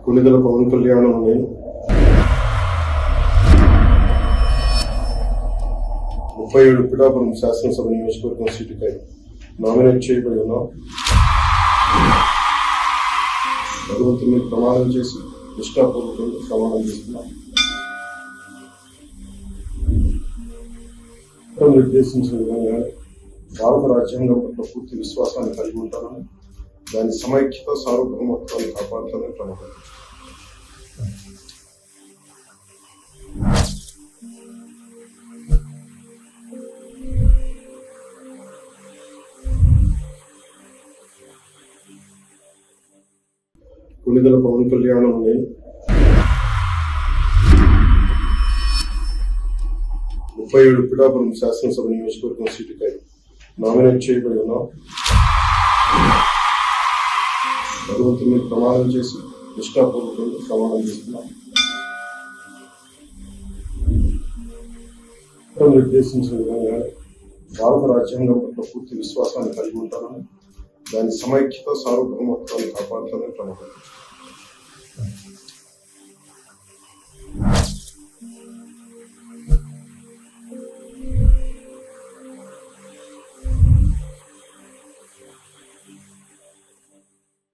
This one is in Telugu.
కొనిదల పవన్ కళ్యాణం నేను ముప్పై ఏడు పిఠాపురం శాసనసభ నియోజకవర్గం సీటుకై నామినేట్ చేయబడి ఉన్నాం భగవంతుని ప్రమాణం చేసి నిష్ఠాపూర్వకంగా ప్రమాణం చేస్తున్నాం చట్టం నిర్దేశించిన విధంగా భారత రాజ్యాంగం పట్ల పూర్తి విశ్వాసాన్ని కలిగి ఉంటానని దాని సమైక్యత సార్వభౌమత్వాన్ని కాపాడుతానని ప్రమాణం చేస్తున్నాను. కొనిదల పవన్ కళ్యాణం నేను ముప్పై ఏడు పిఠాపురం శాసనసభ నియోజకవర్గం సీటుకై నామినేట్ చేయబడి ఉన్నాం భగవంతుని ప్రమాణం చేసి నిష్ఠాపూర్వకంగా ప్రమాణం చేస్తున్నాం చట్టం నిర్దేశించిన విధంగా భారత రాజ్యాంగం పట్ల పూర్తి విశ్వాసాన్ని కలిగి ఉంటానని దాని సమైక్యత సార్వభౌమత్వాన్ని కాపాడుతానని ప్రమాణం చేస్తున్నాను.